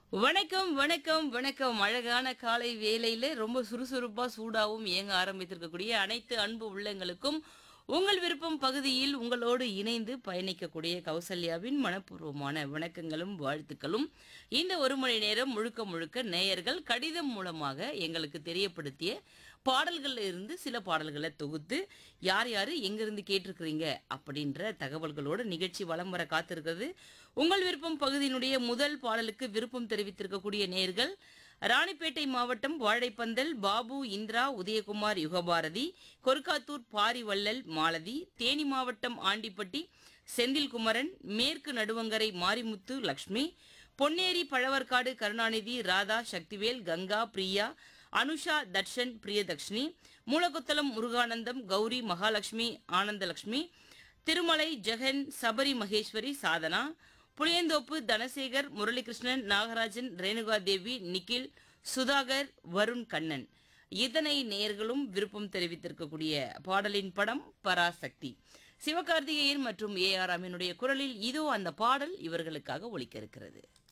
வணக்கம் வணக்கம் வணக்கம் அழகான காலை வேலையில ரொம்ப சுறுசுறுப்பா சூடாவும் இயங்க ஆரம்பித்திருக்கக்கூடிய அனைத்து அன்பு உள்ளங்களுக்கும் உங்கள் விருப்பம் பகுதியில் உங்களோடு இணைந்து பயணிக்கக்கூடிய கௌசல்யாவின் மனப்பூர்வமான வணக்கங்களும் வாழ்த்துக்களும் இந்த ஒரு மணி நேரம் முழுக்க முழுக்க நேயர்கள் கடிதம் மூலமாக எங்களுக்கு தெரியப்படுத்திய பாடல்கள்ல இருந்து சில பாடல்களை தொகுத்து யார் யாரு எங்கிருந்து கேட்டிருக்கிறீங்க அப்படின்ற தகவல்களோட நிகழ்ச்சி வலம் வர காத்திருக்கிறது உங்கள் விருப்பம் பகுதியினுடைய முதல் பாடலுக்கு விருப்பம் தெரிவித்திருக்கக்கூடிய நேர்கள் ராணிப்பேட்டை மாவட்டம் வாழைப்பந்தல் பாபு இந்திரா உதயகுமார் யுகபாரதி கொருக்காத்தூர் பாரிவள்ளல் மாலதி தேனி மாவட்டம் ஆண்டிப்பட்டி செந்தில்குமரன் மேற்கு நடுவங்கரை மாரிமுத்து லக்ஷ்மி பொன்னேரி பழவர்காடு கருணாநிதி ராதா சக்திவேல் கங்கா பிரியா அனுஷா தர்ஷன் பிரியதக்ஷினி மூலகுத்தலம் முருகானந்தம் கௌரி மகாலட்சுமி ஆனந்தலட்சுமி திருமலை ஜெகன் சபரி மகேஸ்வரி சாதனா புளியந்தோப்பு தனசேகர் முரளிகிருஷ்ணன் நாகராஜன் ரேணுகா தேவி நிக்கில் சுதாகர் வருண் கண்ணன் இத்தனை நேயர்களும் விருப்பம் தெரிவித்திருக்கக்கூடிய பாடலின் படம் பராசக்தி சிவகார்த்திகேயன் மற்றும் ஏ ஆர் ராமினுடைய குரலில் இதோ அந்த பாடல் இவர்களுக்காக ஒலிக்க இருக்கிறது